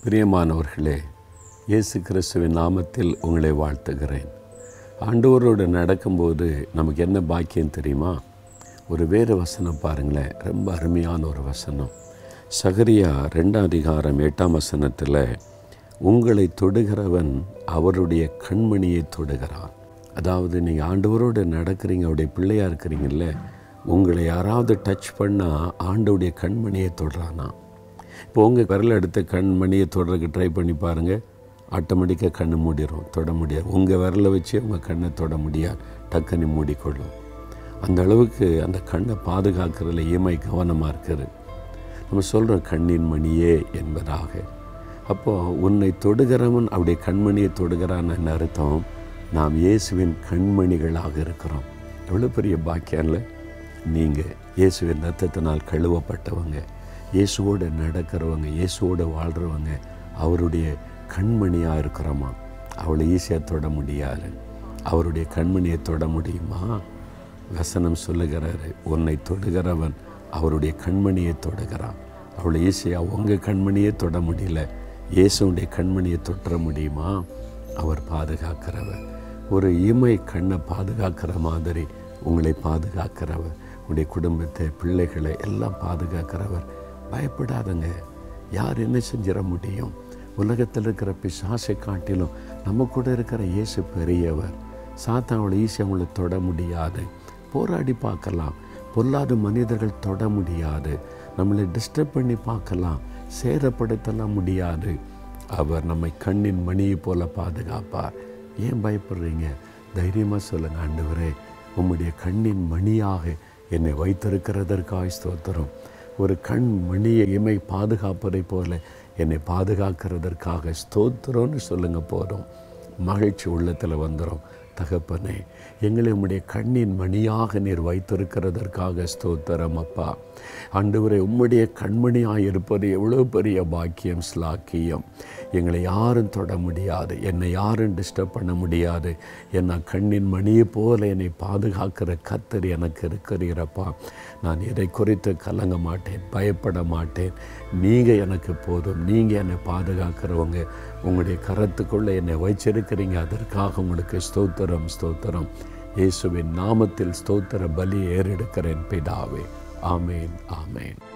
பிரியமானவர்களே இயேசு கிறிஸ்துவின் நாமத்தில் உங்களை வாழ்த்துகிறேன் ஆண்டவரோடு நடக்கும்போது நமக்கு என்ன பாக்கியம் தெரியுமா ஒரு வேறு வசனம் பாருங்களேன் ரொம்ப அருமையான ஒரு வசனம் சகரியா ரெண்டாம் அதிகாரம் எட்டாம் வசனத்தில் உங்களை தொடுகிறவன் அவருடைய கண்மணியை தொடுகிறான் அதாவது நீங்கள் ஆண்டவரோடு நடக்கிறீங்க அவருடைய பிள்ளையாக இருக்கிறீங்கல்ல உங்களை யாராவது டச் பண்ணால் ஆண்டவுடைய கண்மணியை தொடுறானா இப்போ உங்கள் விரல் எடுத்து கண்மணியை தொடறதுக்கு ட்ரை பண்ணி பாருங்கள் ஆட்டோமேட்டிக்காக கண்ணு மூடிடும் தொட முடியாது உங்கள் விரலை வச்சு உங்கள் கண்ணை தொட முடியாது டக்குன்னு மூடிக்கொள்ளும் அந்த அளவுக்கு அந்த கண்ணை பாதுகாக்கிறதுல இயமை கவனமாக இருக்குது நம்ம சொல்கிறோம் கண்ணின் மணியே என்பதாக அப்போது உன்னை தொடுகிறவன் அவருடைய கண்மணியை தொடுகிறான்னு என்ன அர்த்தம் நாம் இயேசுவின் கண்மணிகளாக இருக்கிறோம் எவ்வளோ பெரிய பாக்கியம்ல நீங்கள் இயேசுவின் ரத்தத்தினால் கழுவப்பட்டவங்க இயேசுவோடு நடக்கிறவங்க இயேசுவோடு வாழ்கிறவங்க அவருடைய கண்மணியாக இருக்கிறோமா அவளை ஈஸியாக தொட முடியாது அவருடைய கண்மணியை தொட முடியுமா வசனம் சொல்லுகிறாரு உன்னை தொடுகிறவன் அவருடைய கண்மணியை தொடுகிறான் அவளை ஈஸியாக உங்கள் கண்மணியை தொட முடியல இயேசுடைய கண்மணியை தொற்ற முடியுமா அவர் பாதுகாக்கிறவர் ஒரு இமை கண்ணை பாதுகாக்கிற மாதிரி உங்களை பாதுகாக்கிறவர் உங்களுடைய குடும்பத்தை பிள்ளைகளை எல்லாம் பாதுகாக்கிறவர் பயப்படாதங்க யார் என்ன செஞ்சிட முடியும் உலகத்தில் இருக்கிற பிசாசை காட்டிலும் நம்ம கூட இருக்கிற இயேசு பெரியவர் சாத்தான் அவளை ஈஸியாக அவங்கள தொட முடியாது போராடி பார்க்கலாம் பொல்லாத மனிதர்கள் தொட முடியாது நம்மளை டிஸ்டர்ப் பண்ணி பார்க்கலாம் சேதப்படுத்தலாம் முடியாது அவர் நம்மை கண்ணின் மணியை போல பாதுகாப்பார் ஏன் பயப்படுறீங்க தைரியமாக சொல்லுங்கள் ஆண்டவரே உம்முடைய கண்ணின் மணியாக என்னை வைத்திருக்கிறதற்காக ஸ்தோத்திரம் ஒரு கண் மணியை இமை பாதுகாப்பதை போல என்னை பாதுகாக்கிறதற்காக ஸ்தோத்திரம்னு சொல்லுங்க போதும் மகிழ்ச்சி உள்ளத்தில் வந்துடும் தகப்பனே எங்களை உம்முடைய கண்ணின் மணியாக நீர் வைத்திருக்கிறதற்காக ஸ்தோத்திரம் அப்பா ஆண்டவரே உம்முடைய கண்மணியாக இருப்பது எவ்வளோ பெரிய பாக்கியம் ஸ்லாக்கியம் எங்களை யாரும் தொட முடியாது என்னை யாரும் டிஸ்டர்ப் பண்ண முடியாது என்ன கண்ணின் மணியை போல என்னை பாதுகாக்கிற கத்தர் எனக்கு இருக்கிறீரப்பா நான் இதை குறித்து கலங்க மாட்டேன் பயப்பட மாட்டேன் நீங்கள் எனக்கு போதும் நீங்கள் என்னை பாதுகாக்கிறவங்க உங்களுடைய கரத்துக்குள்ளே என்னை வச்சிருக்கிறீங்க அதற்காக உங்களுக்கு ஸ்தோத்திரம் ஸ்தோத்திரம் இயேசுவின் நாமத்தில் ஸ்தோத்திர பலி ஏறெடுக்கிறேன் பிதாவே ஆமேன் ஆமேன்